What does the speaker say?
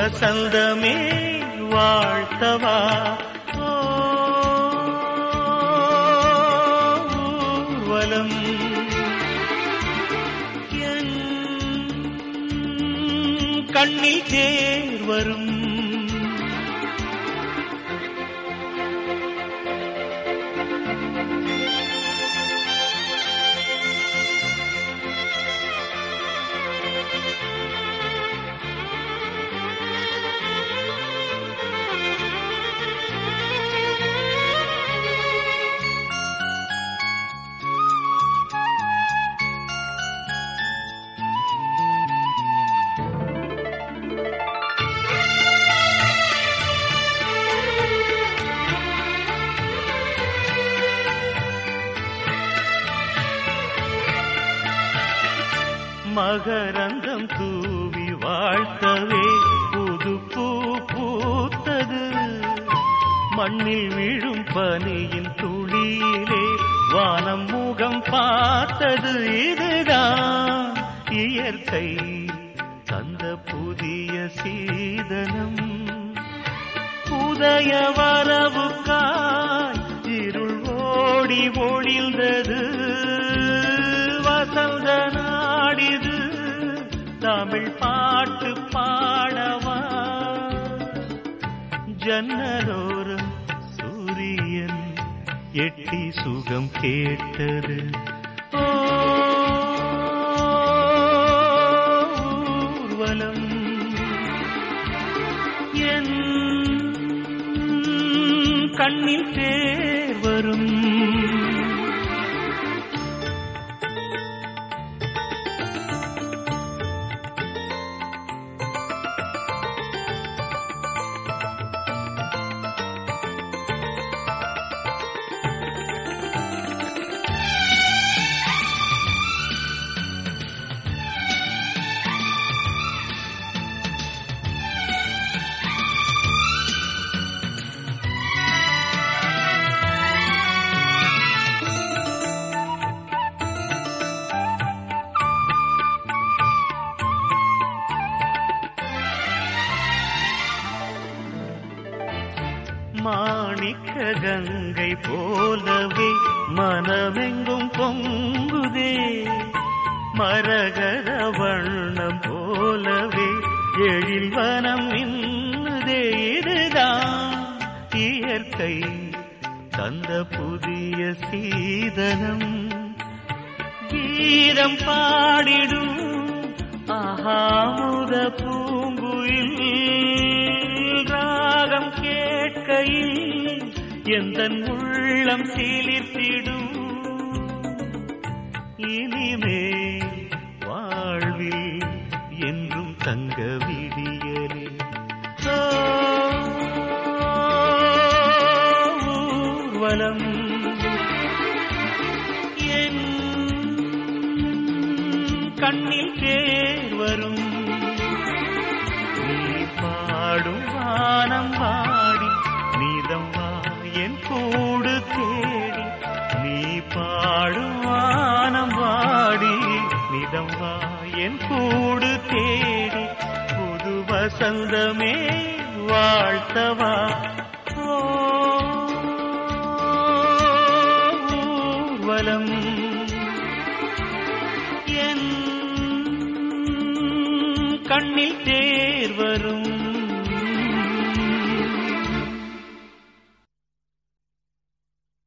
வசந்தமே வாழ்த்தவா ஓ, ஊர்வலம் என் கண்ணில் தேர் வரும் மகரந்தம் தூவி வாழ்த்தவே புது பூ பூத்தது மண்ணில் விழும் பனியின் துளியிலே வானம் முகம் பார்த்தது இதுதான் இயற்கை தந்த புதிய சீதனம் உதய வரவுக்காய் இருள் ஓடி ஒளிந்தது வசந்த நாடிது தமிழ் பாட்டு பாடவா ஜன்னலோரம் சூரியன் எட்டி சுகம் கேட்டது ஓ, ஊர்வலம் என் கண்ணில் தேர் வரும் மாணிக்க கங்கை போலவே மனமெங்கும் பொங்குதே மரகத வண்ணம் போலவே எழில் வனம் இன்னதே இதுதான் இயற்கை தந்த புதிய சீதனம் கீதம் பாடிடும் ஆகாமுத பூங்குயில் ராகம் கேட்கையில் எந்த உள்ளம் சீலித்திடும் இனிமே வாழ்வில் என்றும் தங்க விடியலே ஓ, ஊர்வலம் என் கண்ணில் தேர் வரும் நீ பாடும் வானம் வாடி நீதம் வா என் கூடு தேடி நீ பாடும் வானம் வாடி நிதம் வா என் கூடு தேடி புது வசந்தமே வாழ்த்தவா ஓ, ஊர்வலம் என் கண்ணில் தேர் வரும்